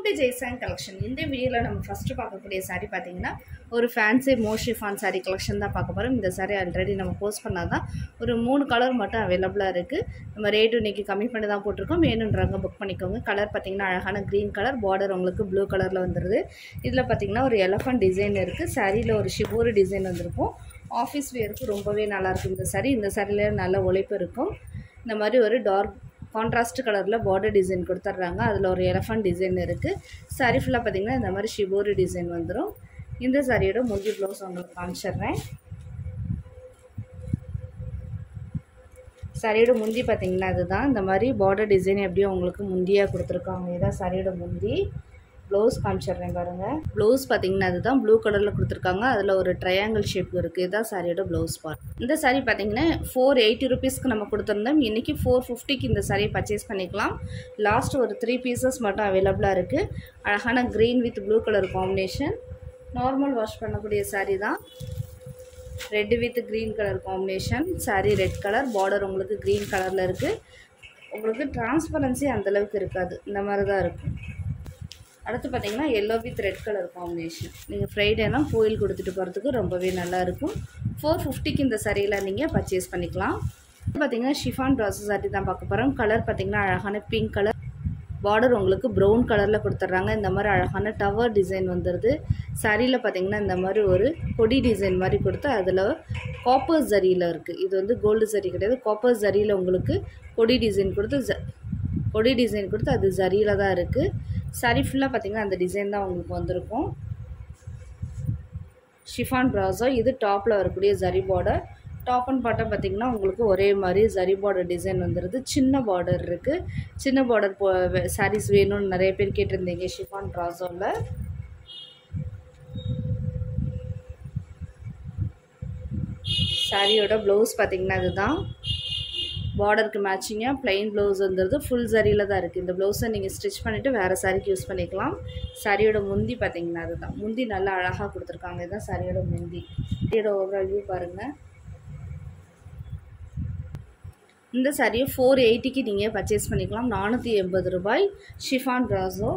to ஜெய்சாங் collection இந்த வீடியோவில் நம்ம ஃபஸ்ட்டு பார்க்கக்கூடிய saree பார்த்தீங்கன்னா ஒரு ஃபேன்சி மோஷிஃபான் saree கலெக்ஷன் தான் பார்க்க போகிறோம் இந்த saree ஆல்ரெடி நம்ம போஸ்ட் பண்ணால் தான் ஒரு மூணு கலர் மட்டும் அவைலபிளாக இருக்குது நம்ம ரேட்டு இன்றைக்கி கம்மி பண்ணி தான் போட்டிருக்கோம் வேணுன்றவங்க புக் பண்ணிக்கோங்க கலர் பார்த்தீங்கன்னா அழகான க்ரீன் கலர் பார்டர் உங்களுக்கு ப்ளூ கலரில் வந்துடுது இதில் பார்த்தீங்கன்னா ஒரு எலஃபண்ட் டிசைன் இருக்குது சாரியில் ஒரு ஷிபோரு டிசைன் வந்திருக்கும் ஆஃபீஸ் வேருக்கு ரொம்பவே நல்லாயிருக்கும் இந்த saree இந்த சாரியில் நல்ல உழைப்பு இருக்கும் இந்த மாதிரி ஒரு டார்க் கான்ட்ராஸ்ட் கலரில் பார்டர் டிசைன் கொடுத்துட்றாங்க அதில் ஒரு எலஃபண்ட் டிசைன் இருக்குது சாரி ஃபுல்லாக பார்த்தீங்கன்னா இந்த மாதிரி ஷிபோரி டிசைன் வந்துடும் இந்த சாரியோட முந்தி ப்ளவுஸ் உங்களுக்கு காமிச்சிடுறேன் சாரியோட முந்தி பார்த்தீங்கன்னா அதுதான் இந்த மாதிரி பார்டர் டிசைன் எப்படியும் உங்களுக்கு முந்தியாக கொடுத்துருக்காங்க இதான் சாரியோட முந்தி ப்ளவுஸ் காமிச்சிடுறேன் பாருங்கள் ப்ளவுஸ் பார்த்தீங்கன்னா அதுதான் ப்ளூ கலரில் கொடுத்துருக்காங்க அதில் ஒரு ட்ரையாங்கிள் ஷேப் இருக்குது இதுதான் சாரியோட ப்ளவுஸ் பார்ட் இந்த சாரீ பார்த்தீங்கன்னா ஃபோர் எயிட்டி ருபீஸ்க்கு நம்ம கொடுத்துருந்தோம் இன்றைக்கி ஃபோர் ஃபிஃப்டிக்கு இந்த சாரியை பர்ச்சேஸ் பண்ணிக்கலாம் லாஸ்ட் ஒரு த்ரீ பீசஸ் மட்டும் அவைலபிளாக இருக்குது அழகான green with blue colour combination normal wash பண்ணக்கூடிய சாரீ தான் red with green colour combination sari red colour border உங்களுக்கு க்ரீன் கலரில் இருக்குது உங்களுக்கு டிரான்ஸ்பரன்சி அந்தளவுக்கு இருக்காது இந்த மாதிரி தான் இருக்கும் அடுத்து பார்த்தீங்கன்னா yellow with red colour combination நீங்கள் ஃப்ரைடேலாம் கோயில் கொடுத்துட்டு போகிறதுக்கு ரொம்பவே நல்லாயிருக்கும் ஃபோர் ஃபிஃப்டிக்கு இந்த சரியில் நீங்கள் பர்ச்சேஸ் பண்ணிக்கலாம் பார்த்தீங்கன்னா ஷிஃபான் ப்ராசஸ் சாரி தான் பார்க்க போகிறோம் கலர் பார்த்தீங்கன்னா அழகான பிங்க் கலர் பார்டர் உங்களுக்கு ப்ரௌன் கலரில் கொடுத்துட்றாங்க இந்த மாதிரி அழகான டவர் டிசைன் வந்துடுது சாரியில் பார்த்தீங்கன்னா இந்த மாதிரி ஒரு கொடி டிசைன் மாதிரி கொடுத்து அதில் காப்பர் ஜரியில் இருக்குது இது வந்து கோல்டு ஜரி கிடையாது காப்பர் ஜரியில் உங்களுக்கு கொடி டிசைன் கொடுத்து ஜ கொடி டிசைன் கொடுத்து அது ஜரியில் தான் இருக்குது சாரி ஃபுல்லாக பார்த்தீங்கன்னா அந்த டிசைன் தான் உங்களுக்கு வந்திருக்கும் ஷிஃபான் ப்ராஸோ இது டாப்பில் வரக்கூடிய zari border top and bottom பார்த்தீங்கன்னா உங்களுக்கு ஒரே மாதிரி ஜரி பார்டர் டிசைன் வந்துடுது சின்ன பார்டர் இருக்குது சின்ன பார்டர் போ சாரீஸ் வேணும்னு நிறைய பேர் கேட்டிருந்தீங்க ஷிஃபான் ப்ராஸோவில் சாரியோட ப்ளவுஸ் பார்த்தீங்கன்னா இதுதான் பார்டருக்கு மேட்சிங்காக ப்ளைன் ப்ளவுஸ் வந்துடுது ஃபுல் சரியில் தான் இருக்குது இந்த ப்ளவுஸை நீங்கள் ஸ்டிச் பண்ணிவிட்டு வேறு சாரிக்கு யூஸ் பண்ணிக்கலாம் சாரியோட முந்தி பார்த்தீங்கன்னா அதுதான் முந்தி நல்லா அழகாக கொடுத்துருக்காங்க இதுதான் சாரியோட முந்தி சாரியோட ஓவரால் வியூ பாருங்கள் இந்த சாரியை ஃபோர் எயிட்டிக்கு நீங்கள் பர்ச்சேஸ் பண்ணிக்கலாம் நானூற்றி எண்பது ரூபாய் ஷிஃபான் ப்ராஸோ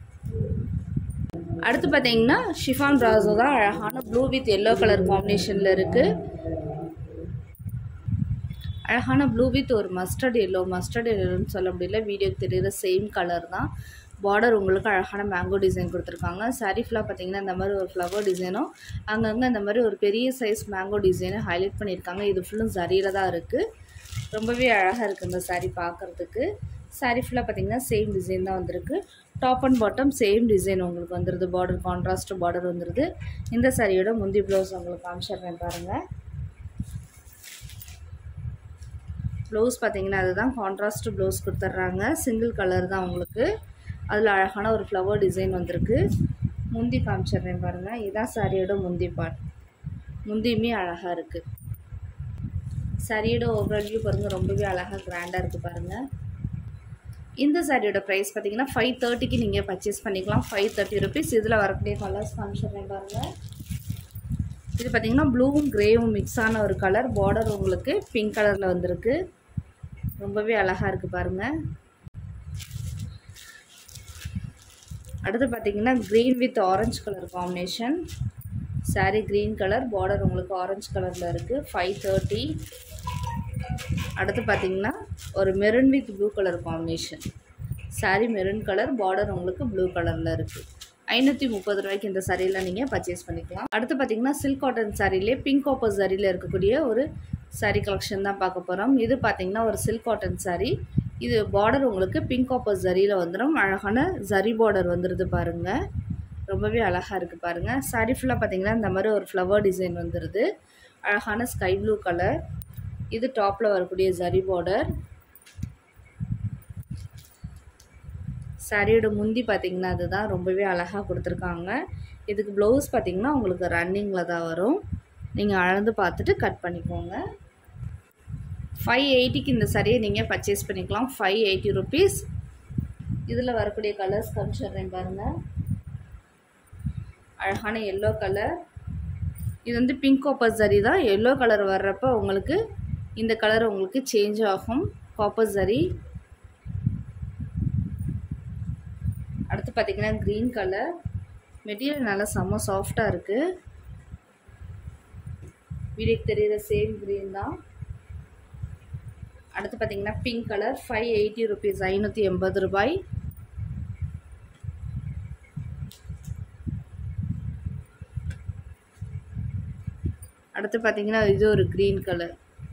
அடுத்து பார்த்தீங்கன்னா ஷிஃபான் ப்ராஸோ தான் அழகான ப்ளூ வித் எல்லோ கலர் காம்பினேஷனில் இருக்குது அழகான ப்ளூ வித் ஒரு மஸ்டர்ட் எல்லோ மஸ்டர்ட் எல்லோன்னு சொல்ல முடியல வீடியோக்கு தெரியுற சேம் கலர் தான் பார்டர் உங்களுக்கு அழகான மேங்கோ டிசைன் கொடுத்துருக்காங்க சாரீ ஃபுல்லாக பார்த்தீங்கன்னா இந்த மாதிரி ஒரு ஃப்ளவர் டிசைனும் அங்கங்கே இந்த மாதிரி ஒரு பெரிய சைஸ் மேங்கோ டிசைனை ஹைலைட் பண்ணியிருக்காங்க இது ஃபுல்லும் சரியில் தான் இருக்குது ரொம்பவே அழகாக இருக்குது இந்த சாரீ பார்க்குறதுக்கு சாரீ ஃபுல்லாக பார்த்தீங்கன்னா சேம் டிசைன் தான் வந்திருக்கு top and bottom same design உங்களுக்கு வந்துடுது பார்டர் கான்ட்ராஸ்ட் பார்டர் வந்துடுது இந்த சாரியோட முந்தி ப்ளவுஸ் உங்களுக்கு காமிச்சிடுறேன் பாருங்கள் ப்ளவுஸ் பார்த்தீங்கன்னா அதுதான் கான்ட்ராஸ்ட் ப்ளவுஸ் கொடுத்துட்றாங்க சிங்கிள் கலர் தான் உங்களுக்கு அதில் அழகான ஒரு ஃப்ளவர் டிசைன் வந்திருக்கு முந்தி காமிச்சிடுறேன் பாருங்கள் இதான் சாரியோட முந்தி பார்ட் முந்தியுமே அழகாக இருக்குது சாரியோட ஓவரால் வியூ பாருங்கள் ரொம்பவே அழகாக கிராண்டாக இருக்குது பாருங்கள் இந்த சாரியோட ப்ரைஸ் பார்த்தீங்கன்னா ஃபைவ் தேர்ட்டிக்கு நீங்கள் பர்ச்சேஸ் பண்ணிக்கலாம் ஃபைவ் தேர்ட்டி ருபீஸ் இதில் வரக்கூடிய கலர்ஸ் காமிச்சிடுறேன் பாருங்கள் இது பார்த்தீங்கன்னா ப்ளூவும் க்ரேவும் மிக்ஸ் ஆன ஒரு கலர் பார்டர் உங்களுக்கு பிங்க் கலரில் வந்திருக்கு ரொம்பவே அழகாக இருக்குது பாருங்கள் அடுத்து பார்த்தீங்கன்னா green with orange colour combination saree green colour border உங்களுக்கு ஆரஞ்சு கலரில் இருக்குது ஃபைவ் தேர்ட்டி அடுத்து பார்த்தீங்கன்னா ஒரு maroon with blue colour combination saree maroon colour border உங்களுக்கு ப்ளூ கலரில் இருக்குது ஐநூற்றி முப்பது ரூபாய்க்கு இந்த சாரியில் நீங்கள் பர்ச்சேஸ் பண்ணிக்கலாம் அடுத்து பார்த்தீங்கன்னா சில்க் காட்டன் சாரிலே பிங்க் காப்பர் சாரியில் இருக்கக்கூடிய ஒரு சாரீ கலெக்ஷன் தான் பார்க்க போகிறோம் இது பார்த்தீங்கன்னா ஒரு சில்க் காட்டன் சாரீ இது பார்டர் உங்களுக்கு பிங்க் காப்பர் ஜரியில் வந்துடும் அழகான ஜரி பார்டர் வந்துடுது பாருங்கள் ரொம்பவே அழகாக இருக்குது பாருங்கள் சாரீ ஃபுல்லாக பார்த்தீங்கன்னா இந்த மாதிரி ஒரு ஃப்ளவர் டிசைன் வந்துடுது அழகான ஸ்கை ப்ளூ கலர் இது டாப்பில் வரக்கூடிய ஜரி பார்டர் சாரியோட முந்தி பார்த்திங்கன்னா அதுதான் ரொம்பவே அழகாக கொடுத்துருக்காங்க இதுக்கு ப்ளவுஸ் பார்த்திங்கன்னா உங்களுக்கு ரன்னிங்கில் தான் வரும் நீங்கள் அளந்து பார்த்துட்டு கட் பண்ணிக்கோங்க ஃபைவ் எயிட்டிக்கு இந்த சரியை நீங்கள் பர்ச்சேஸ் பண்ணிக்கலாம் ஃபைவ் எயிட்டி ருபீஸ் இதில் வரக்கூடிய கலர்ஸ் காமிச்சிடுறேன் பாருங்கள் அழகான எல்லோ கலர் இது வந்து பிங்க் காப்பர் சரி தான் எல்லோ கலர் வர்றப்போ உங்களுக்கு இந்த கலர் உங்களுக்கு சேஞ்ச் ஆகும் காப்பர் சரி அடுத்து பார்த்தீங்கன்னா க்ரீன் கலர் மெட்டீரியல் நல்லா செம்ம சாஃப்டாக இருக்குது வீடியோக்கு தெரியுற சேம் க்ரீன் தான் அடுத்து பார்த்தீங்கன்னா pink colour five eighty rupees ஐநூற்றி எண்பது ரூபாய் அடுத்து பார்த்தீங்கன்னா இது ஒரு க்ரீன் கலர்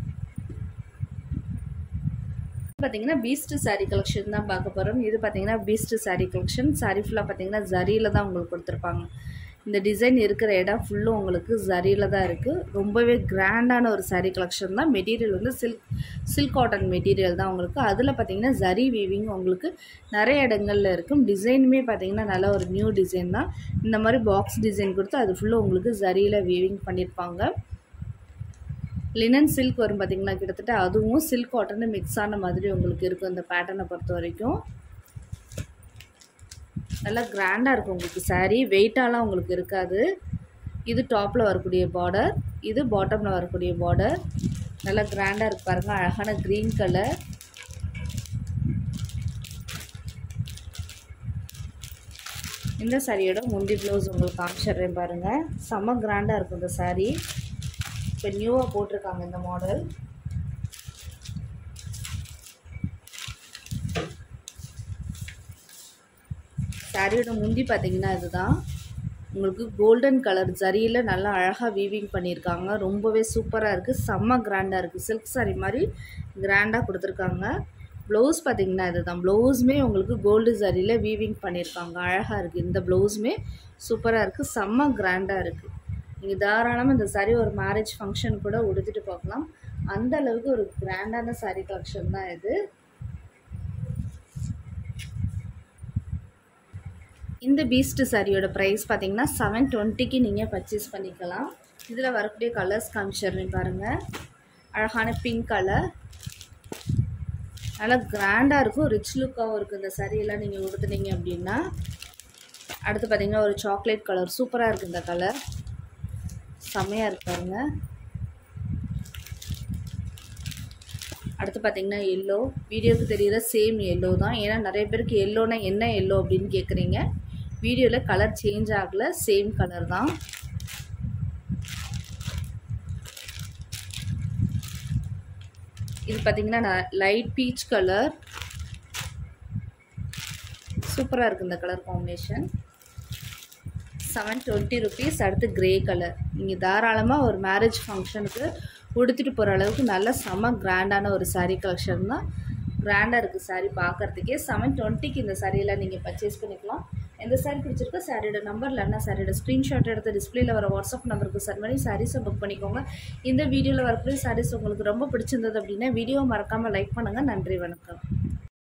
பார்த்தீங்கன்னா பீஸ்ட் saree கலெக்ஷன் தான் பார்க்க போகிறோம் இது பார்த்தீங்கன்னா பீஸ்ட் saree கலெக்ஷன் saree ஃபுல்லாக பார்த்தீங்கன்னா ஜரியில் தான் உங்களுக்கு கொடுத்துருப்பாங்க இந்த டிசைன் இருக்கிற இடம் ஃபுல்லும் உங்களுக்கு ஜரியில் தான் இருக்குது ரொம்பவே கிராண்டான ஒரு saree கலெக்ஷன் தான் மெட்டீரியல் வந்து சில்க் சில்க் காட்டன் மெட்டீரியல் தான் உங்களுக்கு அதில் பார்த்தீங்கன்னா ஜரி வீவிங் உங்களுக்கு நிறைய இடங்கள்ல இருக்கும் டிசைனுமே பார்த்தீங்கன்னா நல்ல ஒரு நியூ டிசைன் தான் இந்த மாதிரி பாக்ஸ் டிசைன் கொடுத்து அது ஃபுல்லும் உங்களுக்கு ஜரியில் வீவிங் பண்ணியிருப்பாங்க லினன் சில்க் வரும் பார்த்தீங்கன்னா கிட்டத்தட்ட அதுவும் சில்க் காட்டன் மிக்ஸ் ஆன மாதிரி உங்களுக்கு இருக்கும் இந்த பேட்டர்னை பொறுத்த வரைக்கும் நல்லா கிராண்டாக இருக்கும் உங்களுக்கு saree வெயிட்டாலாம் உங்களுக்கு இருக்காது இது டாப்பில் வரக்கூடிய பார்டர் இது பாட்டமில் வரக்கூடிய பார்டர் நல்லா கிராண்டாக இருக்கு பாருங்கள் அழகான க்ரீன் கலர் இந்த சாரியோட முந்தி ப்ளவுஸ் உங்களுக்கு காமிச்சிடுறேன் பாருங்கள் செம்ம கிராண்டாக இருக்கும் இந்த saree இப்போ நியூவாக போட்டிருக்காங்க இந்த மாடல் சாரியோட முந்தி பார்த்தீங்கன்னா இதுதான் உங்களுக்கு கோல்டன் கலர் ஜரியில் நல்லா அழகாக வீவிங் பண்ணியிருக்காங்க ரொம்பவே சூப்பராக இருக்குது செம்ம கிராண்டாக இருக்குது சில்க் saree மாதிரி கிராண்டாக கொடுத்துருக்காங்க ப்ளவுஸ் பார்த்தீங்கன்னா இதுதான் ப்ளவுஸுமே உங்களுக்கு கோல்டு ஜரியில் வீவிங் பண்ணியிருக்காங்க அழகாக இருக்குது இந்த ப்ளவுஸுமே சூப்பராக இருக்குது செம்ம கிராண்டாக இருக்குது நீங்கள் தாராளமாக இந்த saree ஒரு மேரேஜ் ஃபங்க்ஷன் கூட உடுத்திட்டு பார்க்கலாம் அந்த அளவுக்கு ஒரு கிராண்டான saree கலெக்ஷன் தான் இது இந்த பீஸ்ட் சாரியோட ப்ரைஸ் பார்த்தீங்கன்னா செவன் டுவெண்ட்டிக்கு நீங்கள் பர்ச்சேஸ் பண்ணிக்கலாம் இதில் வரக்கூடிய கலர்ஸ் காமிச்சிடுறேன் பாருங்கள் அழகான பிங்க் கலர் நல்லா கிராண்டாக இருக்கும் ரிச் லுக்காகவும் இருக்குது இந்த சாரியெல்லாம் நீங்கள் உடுத்துனீங்க அப்படின்னா அடுத்து பார்த்தீங்கன்னா ஒரு சாக்லேட் கலர் சூப்பராக இருக்குது இந்த கலர் செம்மையாக இருக்கு பாருங்க அடுத்து பார்த்தீங்கன்னா எல்லோ வீடியோக்கு தெரியுற சேம் எல்லோ தான் ஏன்னா நிறைய பேருக்கு எல்லோனா என்ன எல்லோ அப்படின்னு கேட்குறீங்க வீடியோவில் கலர் சேஞ்ச் ஆகலை சேம் கலர் தான் இது பார்த்தீங்கன்னா லைட் பீச் கலர் சூப்பராக இருக்குது இந்த colour combination seven twenty rupees அடுத்து கிரே கலர் நீங்கள் தாராளமாக ஒரு மேரேஜ் ஃபங்க்ஷனுக்கு உடுத்திட்டு போகிற அளவுக்கு நல்ல செம கிராண்டான ஒரு saree கலெக்ஷன் தான் கிராண்டாக இருக்குது saree பார்க்குறதுக்கே செவன் டுவெண்ட்டிக்கு இந்த சாரியெல்லாம் நீங்கள் பர்ச்சேஸ் பண்ணிக்கலாம் எந்த saree பிடிச்சிருக்கோ சாரியோட நம்பர் இல்லைன்னா சாரியோட ஸ்க்ரீன்ஷாட் எடுத்து டிஸ்பிளேல வர வாட்ஸ்அப் நம்பருக்கு சென்ட் பண்ணி சாரீஸை புக் பண்ணிக்கோங்க இந்த வீடியோவில் வரக்கூடிய சாரீஸ் உங்களுக்கு ரொம்ப பிடிச்சிருந்தது அப்படின்னா வீடியோவை மறக்காமல் லைக் பண்ணுங்கள் நன்றி வணக்கம்